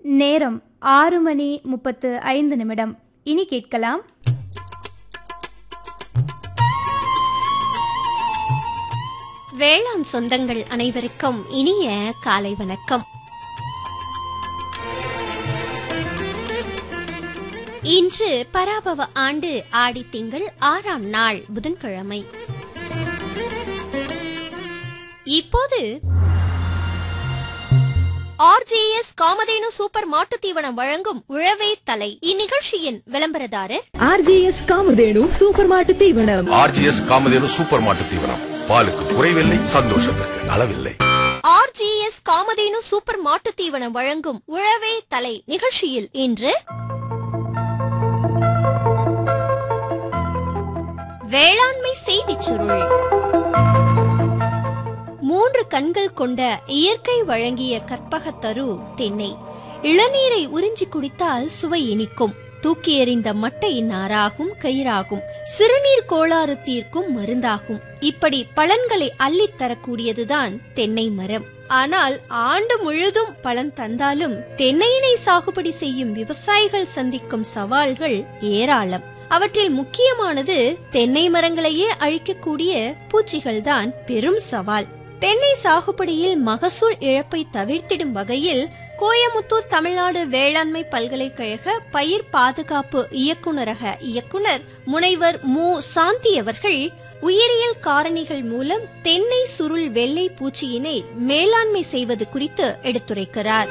நேரம் ஆறு மணி முப்பத்து ஐந்து நிமிடம் இனி கேட்கலாம் வேளாண் சொந்தங்கள் அனைவருக்கும் இனிய காலை வணக்கம் இன்று பராபவ ஆண்டு ஆடி திங்கள் ஆறாம் நாள் புதன்கிழமை இப்போது ஆர்ஜேஎஸ் காமதேனு சூப்பர் மாட்டுத் தீவனம் வழங்கும் உழவே தலை இந்நிகழ்ச்சியின் விளம்பரதாரர் ஆர்ஜிஎஸ் காமதேனு சூப்பர் மாட்டு தீவனம் ஆர்ஜிஎஸ் காமதேனு சூப்பர் மாட்டு தீவனம் பாலுக்கு குறைவில்லை சந்தோஷத்திற்கு அளவில்லை ஆர்ஜிஎஸ் காமதேனு சூப்பர் மாட்டுத் தீவனம் வழங்கும் உழவே தலை நிகழ்ச்சியில் இன்று வேளாண்மை செய்திச் சுருள் மூன்று கண்கள் கொண்ட இயற்கை வழங்கிய கற்பகத்தரு தென்னை இளநீரை உறிஞ்சி குடித்தால் சுவை இனிக்கும் தூக்கி எறிந்த மட்டை நாராகும் கயிறாகும் சிறுநீர் கோளாறு தீர்க்கும் மருந்தாகும் இப்படி பலன்களை அள்ளித் தரக்கூடியதுதான் தென்னை மரம் ஆனால் ஆண்டு முழுதும் பலன் தந்தாலும் தென்னையினை சாகுபடி செய்யும் விவசாயிகள் சந்திக்கும் சவால்கள் ஏராளம் அவற்றில் முக்கியமானது தென்னை மரங்களையே அழிக்கக்கூடிய பூச்சிகள்தான் பெரும் சவால் தென்னை சாகுபடியில் மகசூல் இழப்பை தவிர்த்திடும் வகையில் கோயமுத்தூர் தமிழ்நாடு வேளாண்மை பல்கலைக்கழக பயிர் பாதுகாப்பு இயக்குநரக இயக்குனர் முனைவர் மு சாந்தி அவர்கள் உயிரியல் காரணிகள் மூலம் தென்னை சுருள் வெள்ளை பூச்சியினை மேலாண்மை செய்வது குறித்து எடுத்துரைக்கிறார்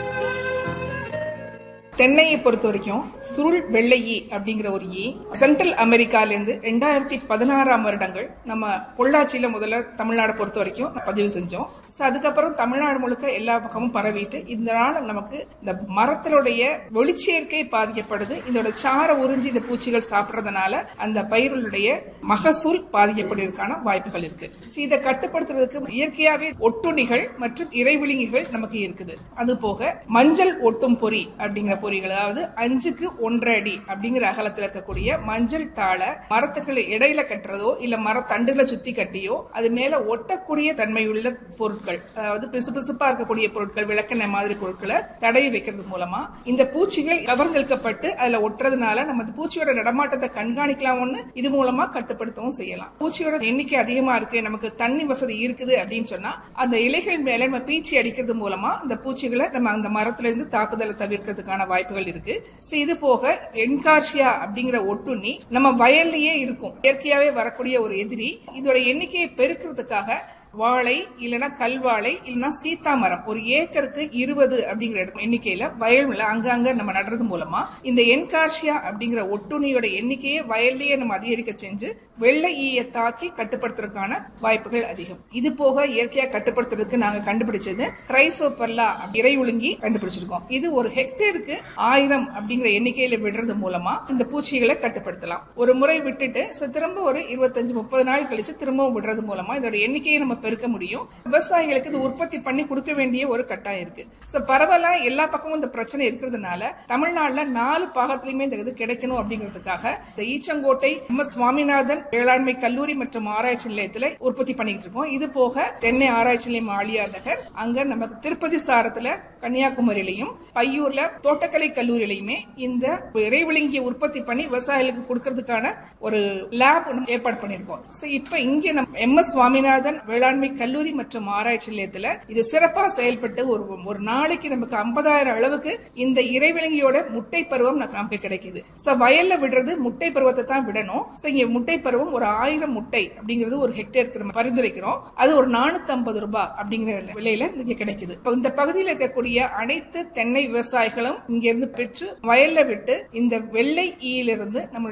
தென்னையை பொறுத்த வரைக்கும் சுருள் வெள்ளை ஈ அப்படிங்கிற ஒரு ஈ சென்ட்ரல் அமெரிக்காலேருந்து ரெண்டாயிரத்தி பதினாறாம் வருடங்கள் நம்ம பொள்ளாச்சியில முதல்ல தமிழ்நாடு பொறுத்த வரைக்கும் பதிவு செஞ்சோம் ஸோ அதுக்கப்புறம் தமிழ்நாடு முழுக்க எல்லா பக்கமும் பரவிட்டு இதனால நமக்கு இந்த மரத்தினுடைய ஒளிச்சேர்க்கை பாதிக்கப்படுது இதோட சார உறிஞ்சி இந்த பூச்சிகள் சாப்பிட்றதுனால அந்த பயிர்களுடைய மகசூல் பாதிக்கப்படுவதற்கான வாய்ப்புகள் இருக்கு ஸோ இதை கட்டுப்படுத்துறதுக்கு இயற்கையாவே ஒட்டுண்ணிகள் மற்றும் இறைவிழுங்கிகள் நமக்கு இருக்குது அது போக மஞ்சள் ஒட்டும் பொறி அப்படிங்கிற பொறிகள் அதாவது அஞ்சுக்கு ஒன்றரை அடி அப்படிங்கிற அகலத்தில் இருக்கக்கூடிய மஞ்சள் தாளை மரத்துக்கு இடையில கட்டுறதோ இல்ல மரத்தண்டுகளை சுத்தி கட்டியோ அது மேல ஒட்டக்கூடிய தன்மையுள்ள பொருட்கள் அதாவது பிசுபிசுப்பா இருக்கக்கூடிய பொருட்கள் விளக்கெண்ணெய் மாதிரி பொருட்களை தடவி வைக்கிறது மூலமா இந்த பூச்சிகள் கவர்ந்தெழுக்கப்பட்டு அதுல ஒட்டுறதுனால நம்ம அந்த பூச்சியோட நடமாட்டத்தை கண்காணிக்கலாம் ஒண்ணு இது மூலமா கட்டுப்படுத்தவும் செய்யலாம் பூச்சியோட எண்ணிக்கை அதிகமா இருக்கு நமக்கு தண்ணி வசதி இருக்குது அப்படின்னு சொன்னா அந்த இலைகள் மேல நம்ம பீச்சி அடிக்கிறது மூலமா அந்த பூச்சிகளை நம்ம அந்த மரத்துல இருந்து தாக்குதலை தவிர்க்கிறதுக்கான வாய்ப்புகள் இருக்கு So, இது போக என்கார்ஷியா அப்படிங்கிற ஒட்டுண்ணி நம்ம வயல்லயே இருக்கும் இயற்கையாவே வரக்கூடிய ஒரு எதிரி இதோட எண்ணிக்கையை பெருக்கிறதுக்காக வாழை இல்லைன்னா கல்வாழை இல்லைன்னா சீத்தா மரம் ஒரு ஏக்கருக்கு இருபது அப்படிங்கிற இடம் எண்ணிக்கையில வயல்ல அங்கங்க நம்ம நடுறது மூலமா இந்த என்கார்ஷியா அப்படிங்கிற ஒட்டுண்ணியோட எண்ணிக்கையை வயல்லயே நம்ம அதிகரிக்க செஞ்சு வெள்ளை ஈயை தாக்கி கட்டுப்படுத்துறதுக்கான வாய்ப்புகள் அதிகம் இது போக இயற்கையா கட்டுப்படுத்துறதுக்கு நாங்க கண்டுபிடிச்சது கிரைசோபர்லா இறை ஒழுங்கி கண்டுபிடிச்சிருக்கோம் இது ஒரு ஹெக்டேருக்கு ஆயிரம் அப்படிங்கிற எண்ணிக்கையில விடுறது மூலமா இந்த பூச்சிகளை கட்டுப்படுத்தலாம் ஒரு முறை விட்டுட்டு so திரும்ப ஒரு இருபத்தஞ்சு முப்பது நாள் கழிச்சு திரும்பவும் விடுறது மூலமா இதோட எண்ணிக்கையை நம்ம பெருக்க முடியும் விவசாயிகளுக்கு இது உற்பத்தி பண்ணி கொடுக்க வேண்டிய ஒரு கட்டாயம் இருக்கு சோ பரவலா எல்லா பக்கமும் இந்த பிரச்சனை இருக்கிறதுனால தமிழ்நாட்டுல நாலு பாகத்திலுமே இந்த இது கிடைக்கணும் அப்படிங்கிறதுக்காக இந்த ஈச்சங்கோட்டை எம் எஸ் சுவாமிநாதன் வேளாண்மை கல்லூரி மற்றும் ஆராய்ச்சி நிலையத்துல உற்பத்தி பண்ணிட்டு இருக்கோம் இது போக தென்னை ஆராய்ச்சி நிலையம் ஆழியார் நகர் அங்க நமக்கு திருப்பதி சாரத்துல கன்னியாகுமரியிலையும் பையூர்ல தோட்டக்கலை கல்லூரியிலையுமே இந்த இறைவிழுங்கிய உற்பத்தி பண்ணி விவசாயிகளுக்கு கொடுக்கறதுக்கான ஒரு லேப் ஏற்பாடு பண்ணிருக்கோம் சோ இப்ப இங்க நம்ம எம் எஸ் சுவாமிநாதன் வேளாண்மை கல்லூரி மற்றும் ஆராய்ச்சி நிலையத்துல இது சிறப்பா செயல்பட்டு ஒரு ஒரு நாளைக்கு நமக்கு ஐம்பதாயிரம் அளவுக்கு இந்த இறைவிலங்கியோட முட்டை பருவம் நமக்கு நமக்கு கிடைக்குது சோ வயல்ல விடுறது முட்டை பருவத்தை தான் விடணும் சோ இங்க முட்டை பருவம் ஒரு ஆயிரம் முட்டை அப்படிங்கிறது ஒரு ஹெக்டேருக்கு நம்ம பரிந்துரைக்கிறோம் அது ஒரு நானூத்தி ஐம்பது ரூபாய் அப்படிங்கிற விலையில இங்க கிடைக்குது இப்ப இந்த பகுதியில் இருக்கக்கூடிய அனைத்து தென்னை விவசாயிகளும் இங்க இருந்து பெற்று வயல்ல விட்டு இந்த வெள்ளை ஈயிலிருந்து நம்ம